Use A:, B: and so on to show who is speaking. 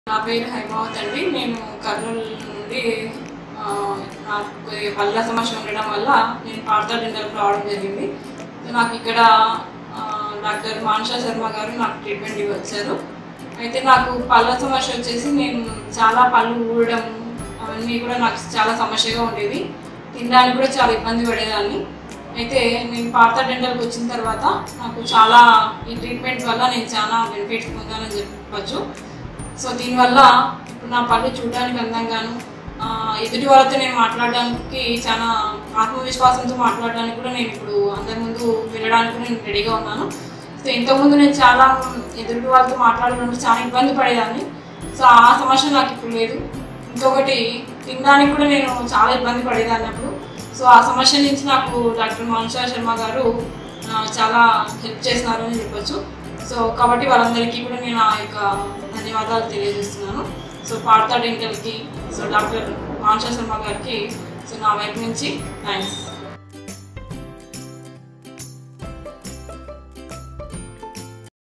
A: నా పేరు హైమావత్ అండి నేను కర్నూలు నుండి ఆ, నాకు కొద్దిగా పళ్ళ సమస్య ఉండడం వల్ల నేను పార్థ డెంటల్కి రావడం జరిగింది సో నాకు ఇక్కడ ఆ, డాక్టర్ మాన్షా శర్మ గారు నాకు ట్రీట్మెంట్ ఇవ్వచ్చారు అయితే నాకు పళ్ళ సమస్య వచ్చేసి నేను చాలా పళ్ళు ఊడడం అవన్నీ కూడా నాకు చాలా సమస్యగా ఉండేది తినడానికి కూడా చాలా ఇబ్బంది పడేదాన్ని అయితే నేను పార్థ డెంటల్కి వచ్చిన తర్వాత నాకు చాలా ఈ ట్రీట్మెంట్ వల్ల నేను చాలా బెనిఫిట్స్ పొందానని చెప్పచ్చు సో దీనివల్ల ఇప్పుడు నా పళ్ళు చూడడానికి అందంగాను ఆ, ఎదుటి వాళ్ళతో నేను మాట్లాడడానికి చాలా ఆత్మవిశ్వాసంతో మాట్లాడడానికి కూడా నేను ఇప్పుడు అందరి ముందు వెళ్ళడానికి కూడా నేను రెడీగా ఉన్నాను సో ఇంతకుముందు నేను చాలా ఎదుటి వాళ్ళతో మాట్లాడాలంటే చాలా ఇబ్బంది పడేదాన్ని సో ఆ సమస్య నాకు ఇప్పుడు లేదు ఇంకొకటి తినడానికి కూడా నేను చాలా ఇబ్బంది పడేదాన్ని అప్పుడు సో ఆ సమస్య నుంచి నాకు డాక్టర్ మనుషా శర్మ గారు ఆ, చాలా హెల్ప్ చేసినారు అని చెప్పొచ్చు సో కాబట్టి వాళ్ళందరికీ కూడా నేను ఆ యొక్క ధన్యవాదాలు తెలియజేస్తున్నాను సో పార్థా డెంటల్కి సో డాక్టర్ మాన్షా శర్మ గారికి సో నా వైపు నుంచి థ్యాంక్స్